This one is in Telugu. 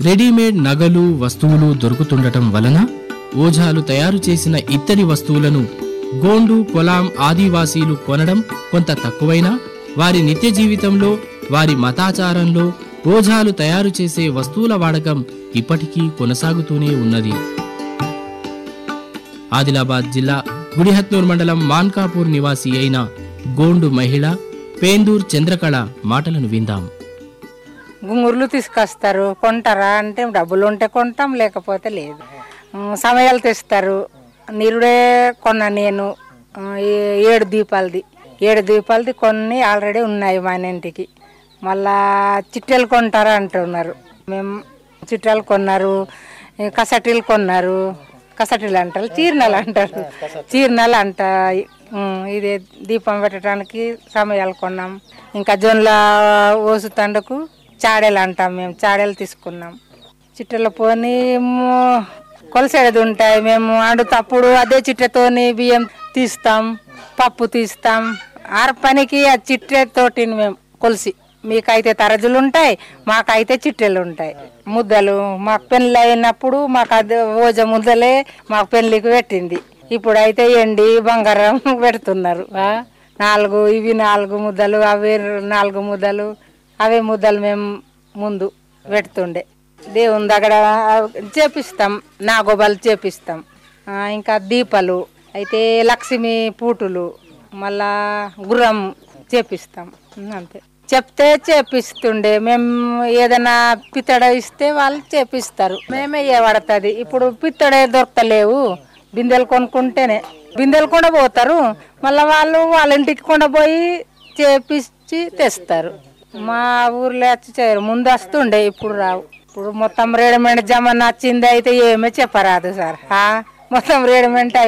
రెడీమేడ్ నగలు వస్తువులు దొరుకుతుండటం వలన ఓఝాలు తయారు చేసిన ఇత్తడి వస్తువులను గోండు కొలాం ఆదివాసీలు కొనడం కొంత తక్కువైనా వారి నిత్య జీవితంలో వారి మతాచారంలో ఓఝాలు తయారు చేసే వస్తువుల వాడకం ఇప్పటికీ కొనసాగుతూనే ఉన్నది ఆదిలాబాద్ జిల్లా గుడిహత్నూర్ మండలం మాన్కాపూర్ నివాసి అయిన గోండు మహిళ పేందూర్ చంద్రకళ మాటలను విందాం గుంగుర్లు తీసుకొస్తారు కొంటారా అంటే డబ్బులు ఉంటే కొంటాం లేకపోతే లేదు ఉమ్, సమయాలు తెస్తారు నిరుడే కొన్నా నేను ఉమ్, ఏ- ఏడు దీపాలది ఏడు దీపాలది కొన్ని ఆల్రెడీ ఉన్నాయి మా ఇంటికి మళ్ళా చిట్టెలు కొంటారా అంటున్నారు మేము చిట్టాలు కొన్నారు ఈ కసటీలు కొన్నారు కసటీలు అంటారు చీరనలు అంటారు చీరనలు అంట ఉమ్, ఇది దీపం పెట్టడానికి సమయాలు కొన్నాం ఇంకా జొన్నల ఓసు తండకు చాడేలు అంటాం మేము చాడేలు తీసుకున్నాం చిట్టెల పోని ము- కొలసేది ఉంటాయి మేము అండుతప్పుడు అదే చిట్టెతోని బియ్యం తీస్తాం పప్పు తీస్తాం ఆర పనికి ఆ చిట్టెతోటి మేము కొలిసి మీకైతే తరజులు ఉంటాయి మాకైతే చిట్టెలు ఉంటాయి ముద్దలు మాకు పెళ్ళి అయినప్పుడు మాకు అది ఓజ ముద్దలే మాకు పెళ్ళికి పెట్టింది ఇప్పుడైతే ఎండి బంగారం పెడుతున్నారు ఆ? నాలుగు ఇవి నాలుగు ముద్దలు అవి నాలుగు ముద్దలు అవే ముద్దలు మేము ముందు పెడుతుండే దేవుని దగ్గర చేపిస్తాం నాగోబాలు చేపిస్తాం ఆ, ఇంకా దీపాలు అయితే లక్ష్మి పూటులు మళ్ళా గుర్రం చేపిస్తాం అంతే చెప్తే చేపిస్తుండే మేము ఏదైనా పిత్తడ ఇస్తే వాళ్ళు చేపిస్తారు మేమే పడుతుంది ఇప్పుడు పిత్తడే దొరకలేవు బిందెలు కొనుక్కుంటేనే బిందెలు కూడా పోతారు మళ్ళీ వాళ్ళు వాళ్ళ ఇంటికి కూడా పోయి చేపించి తెస్తారు మా ఊర్లో వచ్చి చేయరు ముందు వస్తుండే ఇప్పుడు రావు ఇప్పుడు మొత్తం రెడీమేడ్ జమానా వచ్చింది అయితే ఏమీ చెప్పరాదు సార్ ఆ? మొత్తం రెడీమేడ్